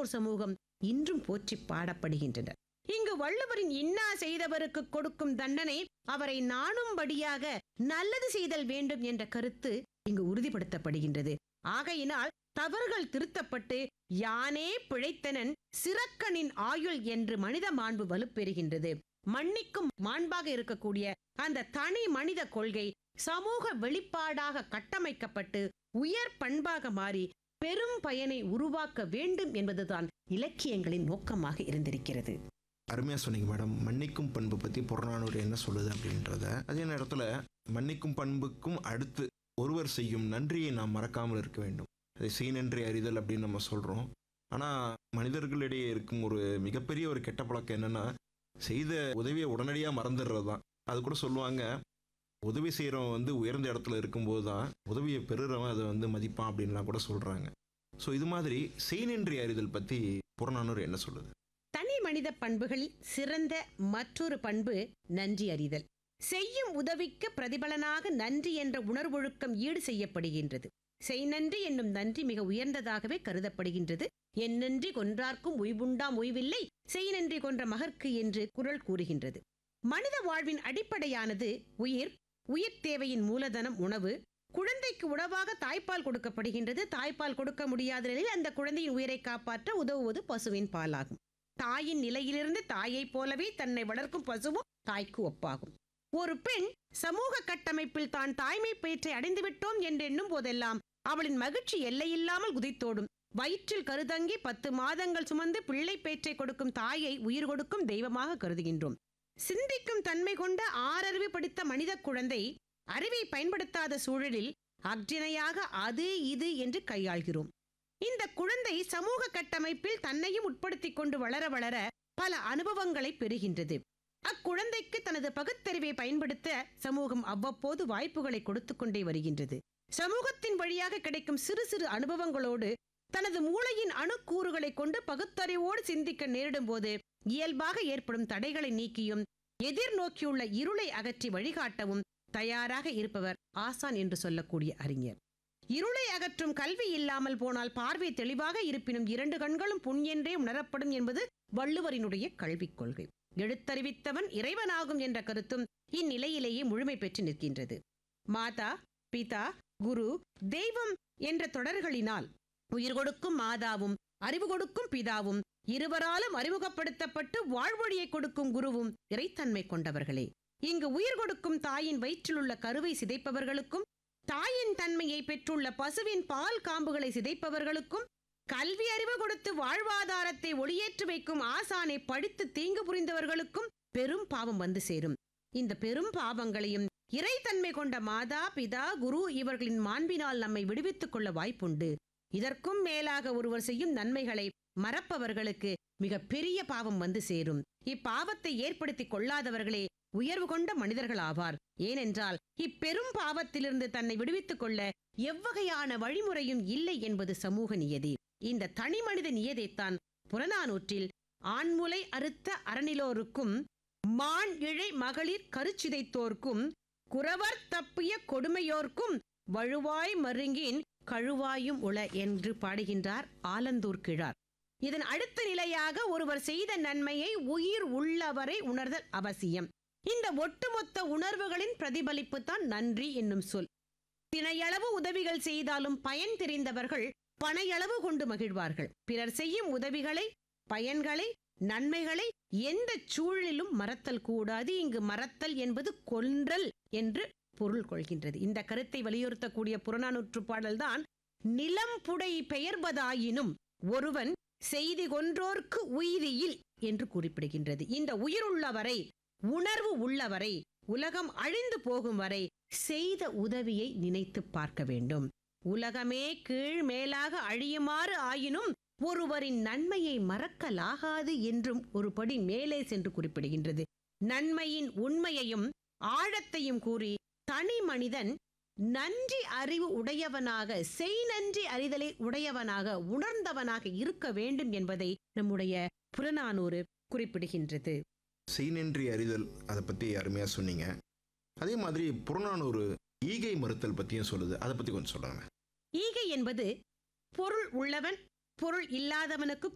சான்றோர் சமூகம் இன்றும் போற்றி பாடப்படுகின்றனர் இங்கு வள்ளுவரின் இன்னா செய்தவருக்கு கொடுக்கும் தண்டனை அவரை நாணும்படியாக நல்லது செய்தல் வேண்டும் என்ற கருத்து இங்கு உறுதிப்படுத்தப்படுகின்றது ஆகையினால் தவறுகள் திருத்தப்பட்டு யானே பிழைத்தனன் சிறக்கனின் ஆயுள் என்று மனித மாண்பு வலுப்பெறுகின்றது மன்னிக்கும் மாண்பாக இருக்கக்கூடிய அந்த தனி மனித கொள்கை சமூக வெளிப்பாடாக கட்டமைக்கப்பட்டு உயர் பண்பாக மாறி பெரும் பயனை உருவாக்க வேண்டும் என்பதுதான் இலக்கியங்களின் நோக்கமாக இருந்திருக்கிறது அருமையாக சொன்னீங்க மேடம் மன்னிக்கும் பண்பு பற்றி புறநானூறு என்ன சொல்லுது அப்படின்றத அதே நேரத்தில் மன்னிக்கும் பண்புக்கும் அடுத்து ஒருவர் செய்யும் நன்றியை நாம் மறக்காமல் இருக்க வேண்டும் அதை செய் நன்றி அறிதல் அப்படின்னு நம்ம சொல்கிறோம் ஆனால் மனிதர்களிடையே இருக்கும் ஒரு மிகப்பெரிய ஒரு கெட்ட பழக்கம் என்னென்னா செய்த உதவியை உடனடியாக மறந்துடுறது தான் அது கூட சொல்லுவாங்க உதவி செய்கிறவன் வந்து உயர்ந்த இடத்துல இருக்கும்போது தான் உதவியை பெறுறவன் அதை வந்து மதிப்பான் அப்படின்லாம் கூட சொல்கிறாங்க ஸோ இது மாதிரி செய் நன்றி அறிதல் பற்றி புறநானூறு என்ன சொல்லுது தனி மனித பண்புகளில் சிறந்த மற்றொரு பண்பு நன்றி அறிதல் செய்யும் உதவிக்கு பிரதிபலனாக நன்றி என்ற உணர்வொழுக்கம் ஈடு செய்யப்படுகின்றது செய் நன்றி என்னும் நன்றி மிக உயர்ந்ததாகவே கருதப்படுகின்றது என் நன்றி கொன்றார்க்கும் உய்வுண்டாம் உய்வில்லை செய் நன்றி கொன்ற மகற்கு என்று குரல் கூறுகின்றது மனித வாழ்வின் அடிப்படையானது உயிர் உயிர் தேவையின் மூலதனம் உணவு குழந்தைக்கு உணவாக தாய்ப்பால் கொடுக்கப்படுகின்றது தாய்ப்பால் கொடுக்க முடியாத நிலையில் அந்த குழந்தையின் உயிரை காப்பாற்ற உதவுவது பசுவின் பாலாகும் தாயின் நிலையிலிருந்து தாயைப் போலவே தன்னை வளர்க்கும் பசுவும் தாய்க்கு ஒப்பாகும் ஒரு பெண் சமூக கட்டமைப்பில் தான் தாய்மை பேற்றை அடைந்து விட்டோம் என்று எண்ணும் போதெல்லாம் அவளின் மகிழ்ச்சி எல்லையில்லாமல் குதித்தோடும் வயிற்றில் கருதங்கி பத்து மாதங்கள் சுமந்து பிள்ளை பேற்றை கொடுக்கும் தாயை உயிர் கொடுக்கும் தெய்வமாக கருதுகின்றோம் சிந்திக்கும் தன்மை கொண்ட ஆறறிவு படித்த மனித குழந்தை அறிவை பயன்படுத்தாத சூழலில் அக்ஜனையாக அது இது என்று கையாள்கிறோம் இந்த குழந்தை சமூக கட்டமைப்பில் தன்னையும் உட்படுத்திக் கொண்டு வளர வளர பல அனுபவங்களை பெறுகின்றது அக்குழந்தைக்கு தனது பகுத்தறிவை பயன்படுத்த சமூகம் அவ்வப்போது வாய்ப்புகளை கொடுத்து கொண்டே வருகின்றது சமூகத்தின் வழியாக கிடைக்கும் சிறு சிறு அனுபவங்களோடு தனது மூளையின் அணுக்கூறுகளை கொண்டு பகுத்தறிவோடு சிந்திக்க நேரிடும் போது இயல்பாக ஏற்படும் தடைகளை நீக்கியும் எதிர்நோக்கியுள்ள இருளை அகற்றி வழிகாட்டவும் தயாராக இருப்பவர் ஆசான் என்று சொல்லக்கூடிய அறிஞர் இருளை அகற்றும் கல்வி இல்லாமல் போனால் பார்வை தெளிவாக இருப்பினும் இரண்டு கண்களும் புண் என்றே உணரப்படும் என்பது வள்ளுவரினுடைய கல்விக் கொள்கை எழுத்தறிவித்தவன் இறைவனாகும் என்ற கருத்தும் இந்நிலையிலேயே முழுமை பெற்று நிற்கின்றது மாதா பிதா குரு தெய்வம் என்ற தொடர்களினால் உயிர் கொடுக்கும் மாதாவும் அறிவு கொடுக்கும் பிதாவும் இருவராலும் அறிமுகப்படுத்தப்பட்டு வாழ்வொழியை கொடுக்கும் குருவும் இறைத்தன்மை கொண்டவர்களே இங்கு உயிர் கொடுக்கும் தாயின் வயிற்றிலுள்ள கருவை சிதைப்பவர்களுக்கும் தாயின் தன்மையை பெற்றுள்ள பசுவின் பால் காம்புகளை சிதைப்பவர்களுக்கும் கல்வி அறிவு கொடுத்து வாழ்வாதாரத்தை ஒளியேற்றி வைக்கும் ஆசானை படித்து தீங்கு புரிந்தவர்களுக்கும் பெரும் பாவம் வந்து சேரும் இந்த பெரும் பாவங்களையும் இறைத்தன்மை கொண்ட மாதா பிதா குரு இவர்களின் மாண்பினால் நம்மை விடுவித்துக் கொள்ள வாய்ப்புண்டு இதற்கும் மேலாக ஒருவர் செய்யும் நன்மைகளை மறப்பவர்களுக்கு மிக பெரிய பாவம் வந்து சேரும் இப்பாவத்தை ஏற்படுத்திக் கொள்ளாதவர்களே உயர்வு கொண்ட மனிதர்கள் ஆவார் ஏனென்றால் இப்பெரும் பாவத்திலிருந்து தன்னை விடுவித்துக் கொள்ள எவ்வகையான வழிமுறையும் இல்லை என்பது சமூக நியதி இந்த தனி மனித நியதைத்தான் புறநானூற்றில் ஆண்முலை அறுத்த அறநிலோருக்கும் மான் இழை மகளிர் கருச்சிதைத்தோர்க்கும் குறவர் தப்பிய கொடுமையோர்க்கும் வழுவாய் மருங்கின் கழுவாயும் உள என்று பாடுகின்றார் ஆலந்தூர் கிழார் இதன் அடுத்த நிலையாக ஒருவர் செய்த நன்மையை உயிர் உள்ளவரை உணர்தல் அவசியம் இந்த ஒட்டுமொத்த உணர்வுகளின் பிரதிபலிப்பு தான் நன்றி என்னும் சொல் தினையளவு உதவிகள் செய்தாலும் பயன் தெரிந்தவர்கள் பனையளவு கொண்டு மகிழ்வார்கள் பிறர் செய்யும் உதவிகளை பயன்களை நன்மைகளை எந்த சூழலிலும் மறத்தல் கூடாது இங்கு மறத்தல் என்பது கொன்றல் என்று பொருள் கொள்கின்றது இந்த கருத்தை வலியுறுத்தக்கூடிய புறநானூற்று பாடல்தான் நிலம் புடை பெயர்வதாயினும் ஒருவன் செய்தி கொன்றோர்க்கு உயிரியில் என்று குறிப்பிடுகின்றது இந்த உயிருள்ளவரை உணர்வு உள்ளவரை உலகம் அழிந்து போகும் வரை செய்த உதவியை நினைத்து பார்க்க வேண்டும் உலகமே கீழ் மேலாக அழியுமாறு ஆயினும் ஒருவரின் நன்மையை மறக்கலாகாது என்றும் ஒரு படி மேலே சென்று குறிப்பிடுகின்றது நன்மையின் உண்மையையும் ஆழத்தையும் கூறி தனி மனிதன் நன்றி அறிவு உடையவனாக செய் நன்றி அறிதலை உடையவனாக உணர்ந்தவனாக இருக்க வேண்டும் என்பதை நம்முடைய புறநானூறு குறிப்பிடுகின்றது செய்நின்றி அறிதல் அதை பற்றி அருமையாக சொன்னீங்க அதே மாதிரி புறநானூறு ஈகை மறுத்தல் பற்றியும் சொல்லுது அதை பற்றி கொஞ்சம் சொல்லுங்க ஈகை என்பது பொருள் உள்ளவன் பொருள் இல்லாதவனுக்கு